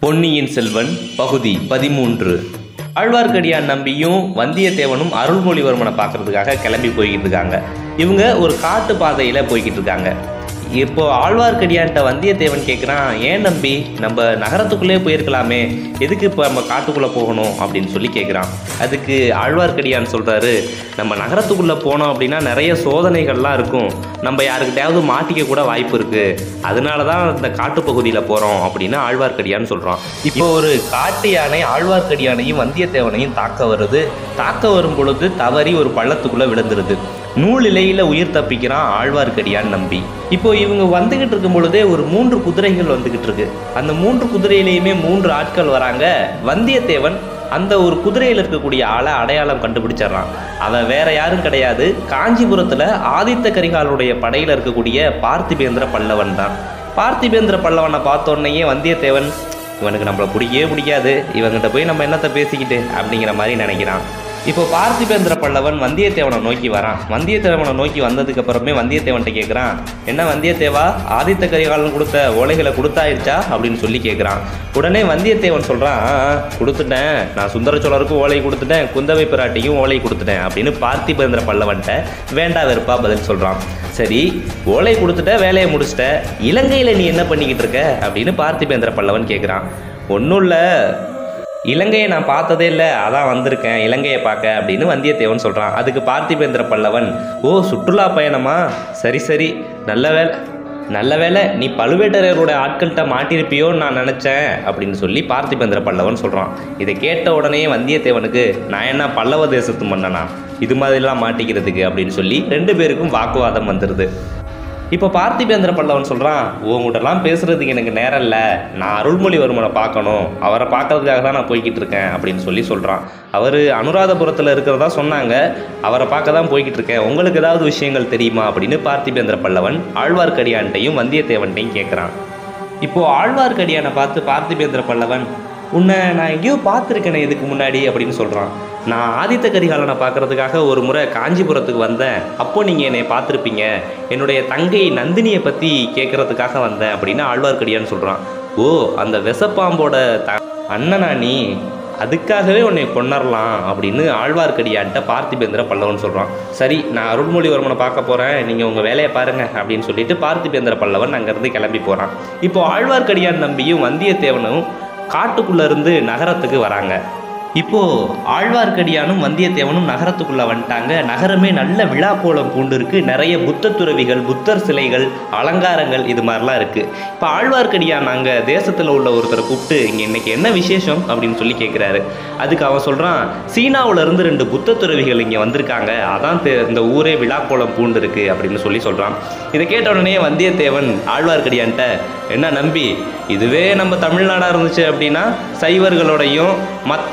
பொன்னியின் செல்வன் பகுதி பதிமூன்று ஆழ்வார்க்கடியான் நம்பியும் வந்தியத்தேவனும் அருள்மொழிவர்மனை பார்க்கறதுக்காக கிளம்பி போய்கிட்டு இருக்காங்க இவங்க ஒரு காட்டு பாதையில் போய்கிட்டு இருக்காங்க இப்போ ஆழ்வார்க்கடியான்ட்ட வந்தியத்தேவன் கேட்குறான் ஏன் நம்பி நம்ம நகரத்துக்குள்ளே போயிருக்கலாமே எதுக்கு இப்போ நம்ம காட்டுக்குள்ளே போகணும் அப்படின்னு சொல்லி கேட்குறான் அதுக்கு ஆழ்வார்க்கடியான் சொல்கிறாரு நம்ம நகரத்துக்குள்ளே போனோம் அப்படின்னா நிறைய சோதனைகள்லாம் இருக்கும் நம்ம யாருக்கிட்டையாவது மாட்டிக்க கூட வாய்ப்பு இருக்குது அதனால தான் இந்த காட்டுப்பகுதியில் போகிறோம் அப்படின்னு ஆழ்வார்க்கடியான் சொல்கிறான் இப்போ ஒரு காட்டு யானை ஆழ்வார்க்கடியானையும் வந்தியத்தேவனையும் தாக்க வருது தாக்க வரும் பொழுது தவறி ஒரு பள்ளத்துக்குள்ளே விழுந்துருது நூல் இலையில உயிர் தப்பிக்கிறான் ஆழ்வார்க்கடியான் நம்பி இப்போ இவங்க வந்துகிட்டு இருக்கும் பொழுதே ஒரு மூன்று குதிரைகள் வந்துகிட்டு இருக்கு அந்த மூன்று குதிரையிலையுமே மூன்று ஆட்கள் வராங்க வந்தியத்தேவன் அந்த ஒரு குதிரையில் இருக்கக்கூடிய ஆளை அடையாளம் கண்டுபிடிச்சிடுறான் அவன் வேற யாரும் கிடையாது காஞ்சிபுரத்தில் ஆதித்த கரிகாலனுடைய படையில் இருக்கக்கூடிய பார்த்திபேந்திர பல்லவன் தான் பார்த்திபேந்திர பல்லவனை பார்த்த உடனேயே வந்தியத்தேவன் இவனுக்கு நம்மளை பிடிக்கவே பிடிக்காது இவங்கிட்ட போய் நம்ம என்னத்தை பேசிக்கிட்டு அப்படிங்கிற மாதிரி நினைக்கிறான் இப்போ பார்த்திபேந்திர பல்லவன் வந்தியத்தேவனை நோக்கி வரான் வந்தியத்தேவனை நோக்கி வந்ததுக்கு அப்புறமே வந்தியத்தேவன்ட்ட கேட்குறான் என்ன வந்தியத்தேவா ஆதித்த கரிகாலன் கொடுத்த ஓலைகளை கொடுத்தாயிடுச்சா அப்படின்னு சொல்லி கேட்குறான் உடனே வந்தியத்தேவன் சொல்கிறான் கொடுத்துட்டேன் நான் சுந்தர சோழருக்கும் ஓலை கொடுத்துட்டேன் குந்தவை பிராட்டிக்கும் ஓலை கொடுத்துட்டேன் அப்படின்னு பார்த்திபேந்திர பல்லவன்ட்ட வேண்டா வெறுப்பா பதில் சொல்கிறான் சரி ஓலை கொடுத்துட்ட வேலையை முடிச்சிட்ட இலங்கையில் நீ என்ன பண்ணிக்கிட்டு இருக்க அப்படின்னு பார்த்திபேந்திர பல்லவன் கேட்குறான் ஒன்றும் இல்லை இலங்கையை நான் பார்த்ததே இல்லை அதான் வந்திருக்கேன் இலங்கையை பார்க்க அப்படின்னு வந்தியத்தேவன் சொல்கிறான் அதுக்கு பார்த்திபேந்திர பல்லவன் ஓ சுற்றுலா பயணமா சரி சரி நல்ல வேலை நல்ல வேலை நீ பழுவேட்டரையரோட ஆட்கள்கிட்ட மாட்டிருப்பியோன்னு நான் நினச்சேன் அப்படின்னு சொல்லி பார்த்திபேந்திர பல்லவன் சொல்கிறான் இதை கேட்ட உடனே வந்தியத்தேவனுக்கு நான் என்ன பல்லவ தேசத்து மன்னனா இது மாதிரிலாம் மாட்டிக்கிறதுக்கு அப்படின்னு சொல்லி ரெண்டு பேருக்கும் வாக்குவாதம் வந்துடுது இப்போ பார்த்திபேந்திர பல்லவன் சொல்கிறான் உங்கள்கிட்டலாம் பேசுகிறதுக்கு எனக்கு நேரம் இல்லை நான் அருள்மொழிவர்மனை பார்க்கணும் அவரை பார்க்கறதுக்காக தான் நான் போய்கிட்டு இருக்கேன் அப்படின்னு சொல்லி சொல்கிறான் அவர் அனுராதபுரத்தில் இருக்கிறதா சொன்னாங்க அவரை பார்க்க தான் போய்கிட்டு இருக்கேன் உங்களுக்கு ஏதாவது விஷயங்கள் தெரியுமா அப்படின்னு பார்த்திபேந்திர பல்லவன் ஆழ்வார்க்கடியான்ட்டையும் வந்தியத்தேவன்ட்டையும் கேட்குறான் இப்போது ஆழ்வார்க்கடியானை பார்த்து பார்த்திபேந்திர பல்லவன் உன்னை நான் எங்கேயோ பார்த்துருக்கேனே இதுக்கு முன்னாடி அப்படின்னு சொல்கிறான் நான் ஆதித்த கரிகாலனை பார்க்கறதுக்காக ஒரு முறை காஞ்சிபுரத்துக்கு வந்தேன் அப்போ நீங்கள் என்னை பார்த்துருப்பீங்க என்னுடைய தங்கை நந்தினியை பற்றி கேட்குறதுக்காக வந்தேன் அப்படின்னு ஆழ்வார்க்கடியான்னு சொல்கிறான் ஓ அந்த விஷப்பாம்போட த அண்ணனா நீ அதுக்காகவே உன்னை கொன்னரலாம் அப்படின்னு ஆழ்வார்க்கடியான்ட்ட பார்த்திபேந்திர பல்லவன் சொல்கிறான் சரி நான் அருள்மொழிவர்மனை பார்க்க போகிறேன் நீங்கள் உங்கள் வேலையை பாருங்கள் அப்படின்னு சொல்லிட்டு பார்த்திபேந்திர பல்லவன் அங்கேருந்து கிளம்பி போகிறான் இப்போ ஆழ்வார்க்கடியான் நம்பியும் வந்தியத்தேவனும் காட்டுக்குள்ளே இருந்து நகரத்துக்கு வராங்க இப்போ ஆழ்வார்க்கடியானும் வந்தியத்தேவனும் நகரத்துக்குள்ள வந்துட்டாங்க நகரமே நல்ல விழா கோலம் பூண்டு இருக்கு நிறைய புத்த துறவிகள் புத்தர் சிலைகள் அலங்காரங்கள் இது மாதிரிலாம் இருக்கு இப்போ ஆழ்வார்க்கடியான் அங்கே தேசத்தில் உள்ள ஒருத்தரை கூப்பிட்டு இங்கே இன்னைக்கு என்ன விசேஷம் அப்படின்னு சொல்லி கேட்குறாரு அதுக்கு அவன் சொல்கிறான் சீனாவுல இருந்து ரெண்டு புத்த துறவிகள் இங்கே வந்திருக்காங்க அதான் தெ- இந்த ஊரே விழா கோலம் பூண்டு இருக்கு அப்படின்னு சொல்லி சொல்கிறான் இதை கேட்ட உடனே வந்தியத்தேவன் ஆழ்வார்க்கடியான்ட்ட என்ன நம்பி இதுவே நம்ம தமிழ்நாடாக இருந்துச்சு அப்படின்னா சைவர்களோடையும் மற்ற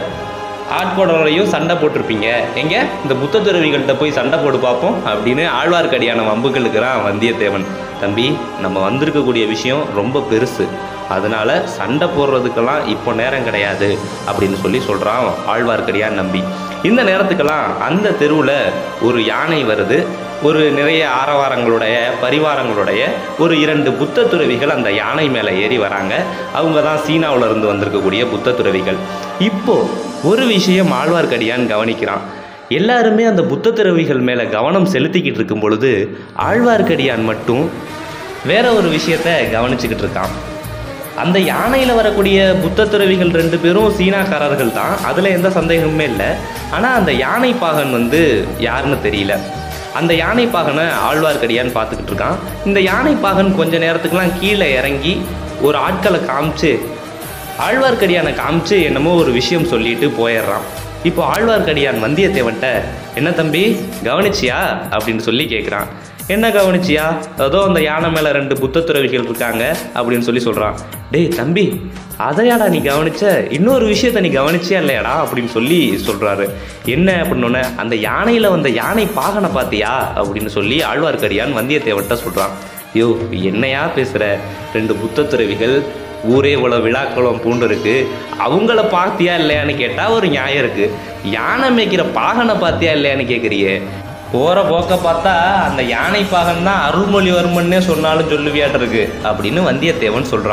ஆட்கோடரோடையும் சண்டை போட்டிருப்பீங்க எங்க இந்த புத்த துறவிகள்கிட்ட போய் சண்டை போட்டு பார்ப்போம் அப்படின்னு ஆழ்வார்க்கடியான வம்புகளுக்குறான் வந்தியத்தேவன் தம்பி நம்ம வந்திருக்கக்கூடிய விஷயம் ரொம்ப பெருசு அதனால சண்டை போடுறதுக்கெல்லாம் இப்போ நேரம் கிடையாது அப்படின்னு சொல்லி சொல்கிறான் ஆழ்வார்க்கடியான் நம்பி இந்த நேரத்துக்கெல்லாம் அந்த தெருவில் ஒரு யானை வருது ஒரு நிறைய ஆரவாரங்களுடைய பரிவாரங்களுடைய ஒரு இரண்டு புத்த துறவிகள் அந்த யானை மேலே ஏறி வராங்க அவங்க தான் சீனாவுல இருந்து வந்திருக்கக்கூடிய புத்த துறவிகள் இப்போ ஒரு விஷயம் ஆழ்வார்க்கடியான் கவனிக்கிறான் எல்லாருமே அந்த புத்த துறவிகள் மேலே கவனம் செலுத்திக்கிட்டு இருக்கும் பொழுது ஆழ்வார்க்கடியான் மட்டும் வேற ஒரு விஷயத்த கவனிச்சுக்கிட்டு இருக்கான் அந்த யானையில் வரக்கூடிய புத்த துறவிகள் ரெண்டு பேரும் சீனாக்காரர்கள் தான் அதில் எந்த சந்தேகமுமே இல்லை ஆனால் அந்த யானை பாகன் வந்து யாருன்னு தெரியல அந்த யானை பாகனை ஆழ்வார்க்கடியான் பார்த்துக்கிட்டு இருக்கான் இந்த யானை பாகன் கொஞ்ச நேரத்துக்குலாம் கீழே இறங்கி ஒரு ஆட்களை காமிச்சு ஆழ்வார்க்கடியானை காமிச்சு என்னமோ ஒரு விஷயம் சொல்லிட்டு போயிடுறான் இப்போ ஆழ்வார்க்கடியான் வந்தியத்தேவன்ட்ட என்ன தம்பி கவனிச்சியா அப்படின்னு சொல்லி கேட்குறான் என்ன கவனிச்சியா ஏதோ அந்த யானை மேலே ரெண்டு புத்த துறவிகள் இருக்காங்க அப்படின்னு சொல்லி சொல்கிறான் டேய் தம்பி அதையாடா நீ கவனிச்ச இன்னொரு விஷயத்த நீ கவனிச்சியா இல்லையாடா அப்படின்னு சொல்லி சொல்கிறாரு என்ன அப்படின்னோடனே அந்த யானையில் வந்த யானை பாகனை பார்த்தியா அப்படின்னு சொல்லி ஆழ்வார்க்கடியான் வந்தியத்தேவன்ட்ட சொல்கிறான் யோ என்னையா பேசுகிற ரெண்டு புத்த துறவிகள் ஊரே இவ்வளோ விழாக்களம் பூண்டு இருக்கு அவங்கள பார்த்தியா இல்லையான்னு கேட்டால் ஒரு நியாயம் இருக்கு யானை மேய்க்கிற பாகனை பார்த்தியா இல்லையான்னு கேட்குறியே போகிற போக்க பார்த்தா அந்த யானை பாகன் தான் அருள்மொழிவர்மன்னே சொன்னாலும் சொல்லுவியாட்டு இருக்கு அப்படின்னு வந்தியத்தேவன் சொல்கிறான்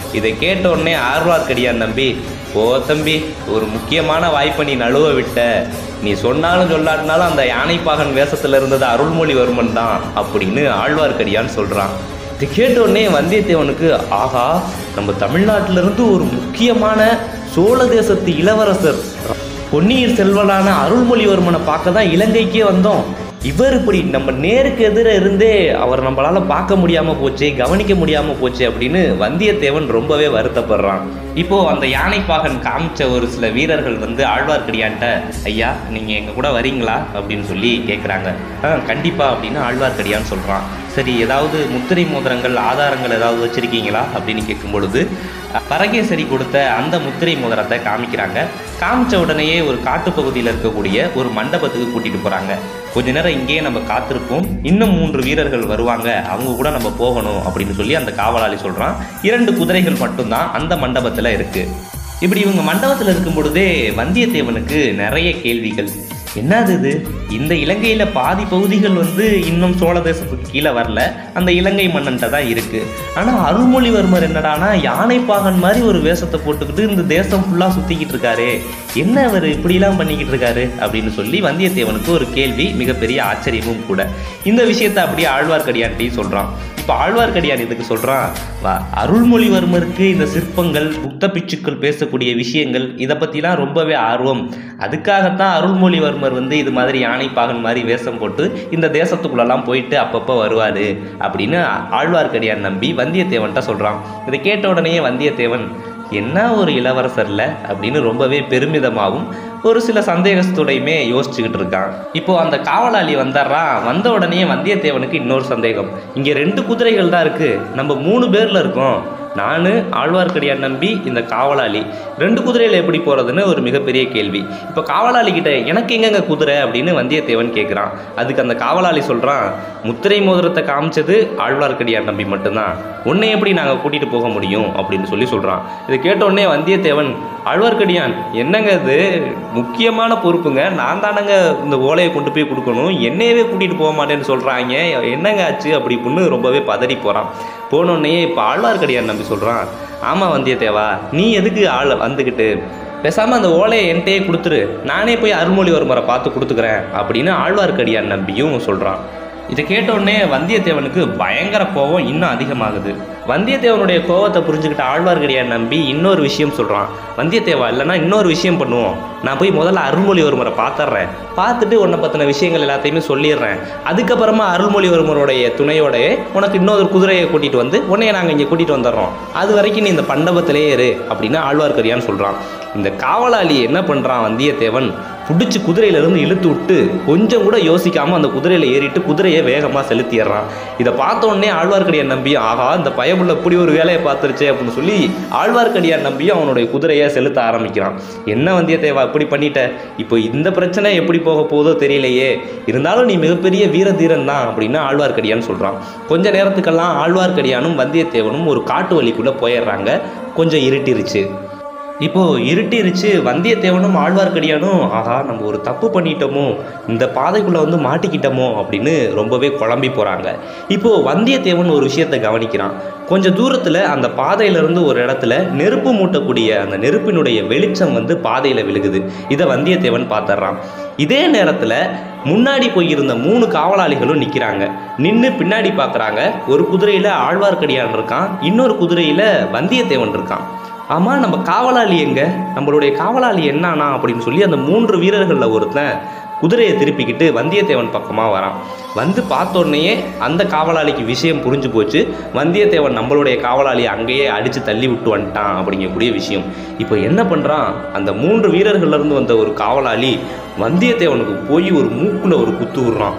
இதை கேட்ட உடனே ஆழ்வார்க்கடியான் நம்பி ஓ தம்பி ஒரு முக்கியமான வாய்ப்பை நீ நழுவ விட்ட நீ சொன்னாலும் சொல்லாட்டினாலும் அந்த யானைப்பாகன் வேஷத்தில் இருந்தது அருள்மொழிவர்மன் தான் அப்படின்னு ஆழ்வார்க்கடியான் சொல்கிறான் இதை கேட்ட உடனே வந்தியத்தேவனுக்கு ஆகா நம்ம தமிழ்நாட்டிலிருந்து ஒரு முக்கியமான சோழ தேசத்து இளவரசர் பொன்னியின் செல்வனான அருள்மொழிவர்மனை பார்க்க தான் இலங்கைக்கே வந்தோம் இவர் இப்படி நம்ம நேருக்கு எதிர இருந்தே அவர் நம்மளால பார்க்க முடியாம போச்சே கவனிக்க முடியாம போச்சே அப்படின்னு வந்தியத்தேவன் ரொம்பவே வருத்தப்படுறான் இப்போ அந்த யானைப்பாகன் காமிச்ச ஒரு சில வீரர்கள் வந்து ஆழ்வார்க்கடியான்ட்ட ஐயா நீங்க எங்க கூட வரீங்களா அப்படின்னு சொல்லி கேட்குறாங்க ஆ கண்டிப்பா அப்படின்னு ஆழ்வார்க்கடியான் சொல்றான் சரி ஏதாவது முத்திரை மோதிரங்கள் ஆதாரங்கள் ஏதாவது வச்சிருக்கீங்களா அப்படின்னு கேட்கும் பொழுது அஹ், பரகேசரி கொடுத்த அந்த முத்திரை மோதிரத்தை காமிக்கிறாங்க காமிச்ச உடனேயே ஒரு காட்டுப்பகுதியில் இருக்கக்கூடிய ஒரு மண்டபத்துக்கு கூட்டிட்டு போறாங்க கொஞ்ச நேரம் இங்கேயே நம்ம காத்திருப்போம் இன்னும் மூன்று வீரர்கள் வருவாங்க அவங்க கூட நம்ம போகணும் அப்படின்னு சொல்லி அந்த காவலாளி சொல்றான் இரண்டு குதிரைகள் மட்டும்தான் அந்த மண்டபத்தில் இருக்கு இப்படி இவங்க மண்டபத்தில் இருக்கும் பொழுதே வந்தியத்தேவனுக்கு நிறைய கேள்விகள் என்னது இது இந்த இலங்கையில பாதி பகுதிகள் வந்து இன்னும் சோழ தேசத்துக்கு கீழே வரல அந்த இலங்கை மன்னன்ட்ட தான் இருக்கு ஆனா அருள்மொழிவர்மர் என்னடானா யானைப்பாகன் மாதிரி ஒரு வேஷத்தை போட்டுக்கிட்டு இந்த தேசம் ஃபுல்லா சுத்திக்கிட்டு இருக்காரே என்ன அவர் இப்படிலாம் பண்ணிக்கிட்டு இருக்காரு அப்படின்னு சொல்லி வந்தியத்தேவனுக்கு ஒரு கேள்வி மிகப்பெரிய ஆச்சரியமும் கூட இந்த விஷயத்தை அப்படியே ஆழ்வார்க்கடியான்ட்டையும் சொல்றான் இப்போ ஆழ்வார்க்கடியான் இதுக்கு சொல்றான் வா அருள்மொழிவர்மருக்கு இந்த சிற்பங்கள் புத்த பிச்சுக்கள் பேசக்கூடிய விஷயங்கள் இதை பற்றிலாம் ரொம்பவே ஆர்வம் அதுக்காகத்தான் அருள்மொழிவர்மர் வந்து இது மாதிரி யானைப்பாகன் மாதிரி வேஷம் போட்டு இந்த தேசத்துக்குள்ளெல்லாம் போயிட்டு அப்பப்போ வருவார் அப்படின்னு ஆழ்வார்க்கடியான் நம்பி வந்தியத்தேவன்ட்ட சொல்கிறான் இதை கேட்ட உடனேயே வந்தியத்தேவன் என்ன ஒரு இளவரசர்ல அப்படின்னு ரொம்பவே பெருமிதமாகவும் ஒரு சில சந்தேகத்தோடையுமே யோசிச்சுக்கிட்டு இருக்கான் இப்போ அந்த காவலாளி வந்தாரா வந்த உடனே வந்தியத்தேவனுக்கு இன்னொரு சந்தேகம் இங்கே ரெண்டு குதிரைகள் தான் இருக்கு நம்ம மூணு பேர்ல இருக்கோம் நான் ஆழ்வார்க்கடியான் நம்பி இந்த காவலாளி ரெண்டு குதிரையில் எப்படி போகிறதுன்னு ஒரு மிகப்பெரிய கேள்வி இப்போ காவலாளி கிட்ட எனக்கு எங்கங்க குதிரை அப்படின்னு வந்தியத்தேவன் கேட்குறான் அதுக்கு அந்த காவலாளி சொல்கிறான் முத்திரை மோதிரத்தை காமிச்சது ஆழ்வார்க்கடியான் நம்பி மட்டும்தான் உன்னை எப்படி நாங்கள் கூட்டிகிட்டு போக முடியும் அப்படின்னு சொல்லி சொல்கிறான் இதை கேட்ட உடனே வந்தியத்தேவன் ஆழ்வார்க்கடியான் என்னங்க இது முக்கியமான பொறுப்புங்க நான் தானங்க இந்த ஓலையை கொண்டு போய் கொடுக்கணும் என்னையவே கூட்டிகிட்டு போக மாட்டேன்னு சொல்கிறாங்க என்னங்க ஆச்சு அப்படி இப்படின்னு ரொம்பவே பதறி போகிறான் போனோடனே இப்போ ஆழ்வார்க்கடியான் நம்பி சொல்கிறான் ஆமாம் வந்தியத்தேவா நீ எதுக்கு ஆள் வந்துக்கிட்டு பேசாமல் அந்த ஓலையை என்கிட்டயே கொடுத்துரு நானே போய் அருள்மொழிவர்மரை பார்த்து கொடுத்துக்கிறேன் அப்படின்னு ஆழ்வார்க்கடியான் நம்பியும் சொல்கிறான் இதை கேட்ட உடனே வந்தியத்தேவனுக்கு பயங்கர கோபம் இன்னும் அதிகமாகுது வந்தியத்தேவனுடைய கோவத்தை புரிஞ்சுக்கிட்ட ஆழ்வார்க்கடியான் நம்பி இன்னொரு விஷயம் சொல்கிறான் வந்தியத்தேவா இல்லைன்னா இன்னொரு விஷயம் பண்ணுவோம் நான் போய் முதல்ல அருள்மொழிவர்மரை பார்த்துட்றேன் பார்த்துட்டு உன்னை பற்றின விஷயங்கள் எல்லாத்தையுமே சொல்லிடுறேன் அதுக்கப்புறமா அருள்மொழிவர்மருடைய துணையோடய உனக்கு இன்னொரு குதிரையை கூட்டிகிட்டு வந்து உன்னைய நாங்கள் இங்கே கூட்டிகிட்டு வந்துடுறோம் அது வரைக்கும் நீ இந்த பண்டபத்திலே இரு அப்படின்னு ஆழ்வார்க்கடியான் சொல்கிறான் இந்த காவலாளி என்ன பண்ணுறான் வந்தியத்தேவன் பிடிச்சி குதிரையிலேருந்து இழுத்து விட்டு கொஞ்சம் கூட யோசிக்காமல் அந்த குதிரையில் ஏறிட்டு குதிரையை வேகமாக செலுத்திடுறான் இதை பார்த்த உடனே ஆழ்வார்க்கடியான் நம்பி ஆகா இந்த பயமுள்ள இப்படி ஒரு வேலையை பார்த்துருச்சே அப்படின்னு சொல்லி ஆழ்வார்க்கடியான் நம்பியும் அவனுடைய குதிரையை செலுத்த ஆரம்பிக்கிறான் என்ன வந்தியத்தேவா இப்படி பண்ணிட்ட இப்போ இந்த பிரச்சனை எப்படி போக போதோ தெரியலையே இருந்தாலும் நீ மிகப்பெரிய வீர தீரன் தான் அப்படின்னு ஆழ்வார்க்கடியான் சொல்கிறான் கொஞ்ச நேரத்துக்கெல்லாம் ஆழ்வார்க்கடியானும் வந்தியத்தேவனும் ஒரு காட்டு வழிக்குள்ளே போயிடுறாங்க கொஞ்சம் இருட்டிருச்சு இப்போ இருட்டிருச்சு வந்தியத்தேவனும் ஆழ்வார்க்கடியானும் ஆஹா நம்ம ஒரு தப்பு பண்ணிட்டோமோ இந்த பாதைக்குள்ள வந்து மாட்டிக்கிட்டோமோ அப்படின்னு ரொம்பவே குழம்பி போறாங்க இப்போ வந்தியத்தேவன் ஒரு விஷயத்தை கவனிக்கிறான் கொஞ்சம் தூரத்துல அந்த பாதையிலிருந்து ஒரு இடத்துல நெருப்பு மூட்டக்கூடிய அந்த நெருப்பினுடைய வெளிச்சம் வந்து பாதையில விழுகுது இதை வந்தியத்தேவன் பார்த்துட்றான் இதே நேரத்துல முன்னாடி போயிருந்த மூணு காவலாளிகளும் நிக்கிறாங்க நின்று பின்னாடி பார்க்கறாங்க ஒரு குதிரையில ஆழ்வார்க்கடியான் இருக்கான் இன்னொரு குதிரையில வந்தியத்தேவன் இருக்கான் ஆமா நம்ம காவலாளி எங்க நம்மளுடைய காவலாளி என்னானா அப்படின்னு சொல்லி அந்த மூன்று வீரர்களில் ஒருத்தன் குதிரையை திருப்பிக்கிட்டு வந்தியத்தேவன் பக்கமாக வரான் வந்து பார்த்த உடனேயே அந்த காவலாளிக்கு விஷயம் புரிஞ்சு போச்சு வந்தியத்தேவன் நம்மளுடைய காவலாளியை அங்கேயே அடித்து தள்ளி விட்டு வந்துட்டான் அப்படிங்கக்கூடிய விஷயம் இப்போ என்ன பண்ணுறான் அந்த மூன்று வீரர்கள்ல இருந்து வந்த ஒரு காவலாளி வந்தியத்தேவனுக்கு போய் ஒரு மூக்குல ஒரு குத்து விடுறான்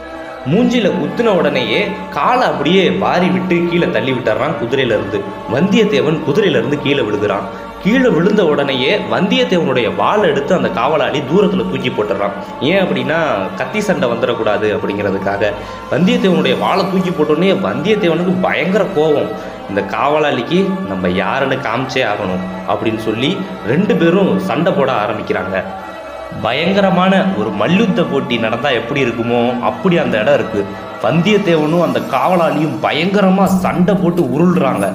மூஞ்சில குத்துன உடனேயே காலை அப்படியே வாரி விட்டு கீழே தள்ளி விட்டுறான் குதிரையில இருந்து வந்தியத்தேவன் குதிரையில இருந்து கீழே விழுகிறான் கீழே விழுந்த உடனேயே வந்தியத்தேவனுடைய வாளை எடுத்து அந்த காவலாளி தூரத்துல தூக்கி போட்டுறான் ஏன் அப்படின்னா கத்தி சண்டை வந்துடக்கூடாது அப்படிங்கிறதுக்காக வந்தியத்தேவனுடைய வாளை தூக்கி போட்டோடனே வந்தியத்தேவனுக்கு பயங்கர கோபம் இந்த காவலாளிக்கு நம்ம யாருன்னு காமிச்சே ஆகணும் அப்படின்னு சொல்லி ரெண்டு பேரும் சண்டை போட ஆரம்பிக்கிறாங்க பயங்கரமான ஒரு மல்யுத்த போட்டி நடந்தா எப்படி இருக்குமோ அப்படி அந்த இடம் இருக்கு வந்தியத்தேவனும் அந்த காவலாளியும் பயங்கரமா சண்டை போட்டு உருள்றாங்க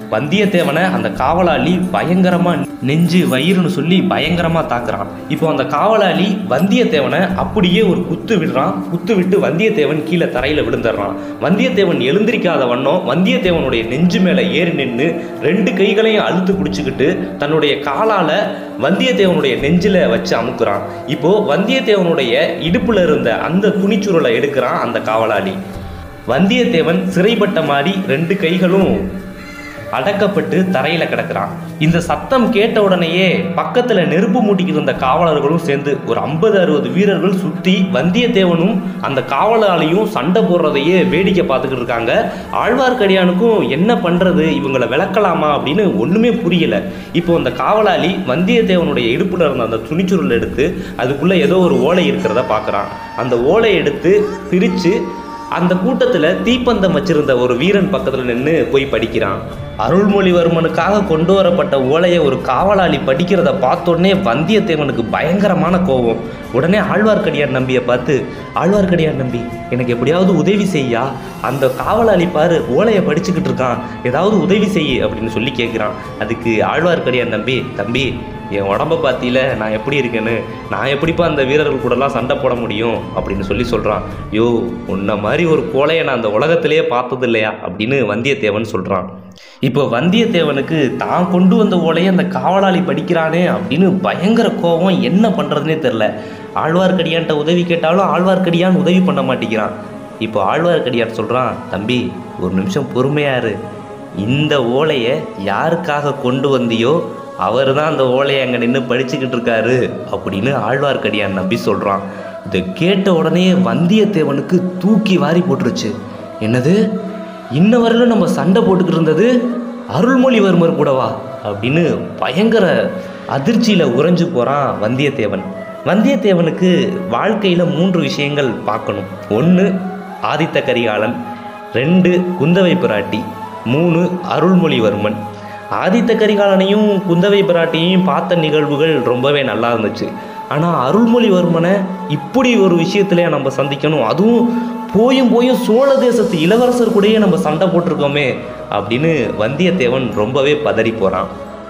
வந்தியத்தேவனை அந்த காவலாளி பயங்கரமா நெஞ்சு வயிறுன்னு சொல்லி பயங்கரமா தாக்குறான் இப்போ அந்த காவலாளி வந்தியத்தேவனை அப்படியே ஒரு குத்து விடுறான் குத்து விட்டு வந்தியத்தேவன் கீழே தரையில விழுந்துடுறான் வந்தியத்தேவன் எழுந்திருக்காத வண்ணம் வந்தியத்தேவனுடைய நெஞ்சு மேல ஏறி நின்று ரெண்டு கைகளையும் அழுத்து பிடிச்சிக்கிட்டு தன்னுடைய காலால வந்தியத்தேவனுடைய நெஞ்சில வச்சு அமுக்குறான் இப்போ வந்தியத்தேவனுடைய இடுப்புல இருந்த அந்த துணிச்சுருளை எடுக்கிறான் அந்த காவலாளி வந்தியத்தேவன் சிறைப்பட்ட மாதிரி ரெண்டு கைகளும் அடக்கப்பட்டு தரையில கிடக்குறான் இந்த சத்தம் கேட்ட உடனேயே பக்கத்துல நெருப்பு மூட்டிக்கிட்டு இருந்த காவலர்களும் சேர்ந்து ஒரு ஐம்பது அறுபது வீரர்கள் சுத்தி வந்தியத்தேவனும் அந்த காவலாளியும் சண்டை போடுறதையே வேடிக்கை பார்த்துக்கிட்டு இருக்காங்க ஆழ்வார்க்கடியானுக்கும் என்ன பண்றது இவங்களை விளக்கலாமா அப்படின்னு ஒண்ணுமே புரியல இப்போ அந்த காவலாளி வந்தியத்தேவனுடைய இடுப்புல இருந்த அந்த துணிச்சுருள் எடுத்து அதுக்குள்ள ஏதோ ஒரு ஓலை இருக்கிறத பார்க்கறான் அந்த ஓலை எடுத்து பிரிச்சு அந்த கூட்டத்துல தீப்பந்தம் வச்சிருந்த ஒரு வீரன் பக்கத்துல நின்று போய் படிக்கிறான் அருள்மொழிவர்மனுக்காக கொண்டு வரப்பட்ட ஓலையை ஒரு காவலாளி படிக்கிறத பார்த்தோன்னே வந்தியத்தேவனுக்கு பயங்கரமான கோபம் உடனே ஆழ்வார்க்கடியார் நம்பியை பார்த்து ஆழ்வார்க்கடியார் நம்பி எனக்கு எப்படியாவது உதவி செய்யா அந்த காவலாளி பாரு ஓலையை படிச்சுக்கிட்டு இருக்கான் ஏதாவது உதவி செய் அப்படின்னு சொல்லி கேட்குறான் அதுக்கு ஆழ்வார்க்கடியார் நம்பி தம்பி என் உடம்ப பார்த்தியில நான் எப்படி இருக்கேன்னு நான் எப்படிப்பா அந்த வீரர்கள் கூடலாம் சண்டை போட முடியும் அப்படின்னு சொல்லி சொல்கிறான் யோ உன்ன மாதிரி ஒரு கோலையை நான் அந்த உலகத்திலேயே பார்த்தது இல்லையா அப்படின்னு வந்தியத்தேவன் சொல்கிறான் இப்போ வந்தியத்தேவனுக்கு தான் கொண்டு வந்த ஓலையை அந்த காவலாளி படிக்கிறானே அப்படின்னு பயங்கர கோபம் என்ன பண்ணுறதுனே தெரில ஆழ்வார்க்கடியான்ட்ட உதவி கேட்டாலும் ஆழ்வார்க்கடியான் உதவி பண்ண மாட்டேங்கிறான் இப்போ ஆழ்வார்க்கடியான் சொல்கிறான் தம்பி ஒரு நிமிஷம் பொறுமையாரு இந்த ஓலையை யாருக்காக கொண்டு வந்தியோ அவர் தான் அந்த ஓலையை அங்கே நின்று படிச்சுக்கிட்டு இருக்காரு அப்படின்னு ஆழ்வார்க்கடியான் நம்பி சொல்கிறான் இதை கேட்ட உடனே வந்தியத்தேவனுக்கு தூக்கி வாரி போட்டுருச்சு என்னது இன்ன வரையிலும் நம்ம சண்டை போட்டுக்கிட்டு இருந்தது அருள்மொழிவர்மர் கூடவா அப்படின்னு பயங்கர அதிர்ச்சியில் உறைஞ்சு போகிறான் வந்தியத்தேவன் வந்தியத்தேவனுக்கு வாழ்க்கையில் மூன்று விஷயங்கள் பார்க்கணும் ஒன்று ஆதித்த கரிகாலன் ரெண்டு குந்தவை பிராட்டி மூணு அருள்மொழிவர்மன் ஆதித்த கரிகாலனையும் குந்தவை பிராட்டியையும் பார்த்த நிகழ்வுகள் ரொம்பவே நல்லா இருந்துச்சு ஆனால் அருள்மொழிவர்மனை இப்படி ஒரு விஷயத்திலே நம்ம சந்திக்கணும் அதுவும் போயும் போயும் சோழ தேசத்து இளவரசர் கூடயே நம்ம சண்டை போட்டிருக்கோமே அப்படின்னு வந்தியத்தேவன் ரொம்பவே பதறி போகிறான்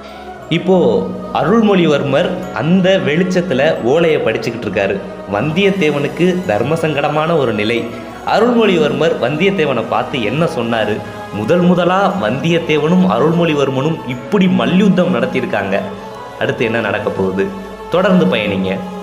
இப்போ அருள்மொழிவர்மர் அந்த வெளிச்சத்துல ஓலையை படிச்சுக்கிட்டு இருக்காரு வந்தியத்தேவனுக்கு தர்ம சங்கடமான ஒரு நிலை அருள்மொழிவர்மர் வந்தியத்தேவனை பார்த்து என்ன சொன்னாரு முதல் முதலா வந்தியத்தேவனும் அருள்மொழிவர்மனும் இப்படி மல்யுத்தம் நடத்தியிருக்காங்க அடுத்து என்ன நடக்க போகுது தொடர்ந்து பயணிங்க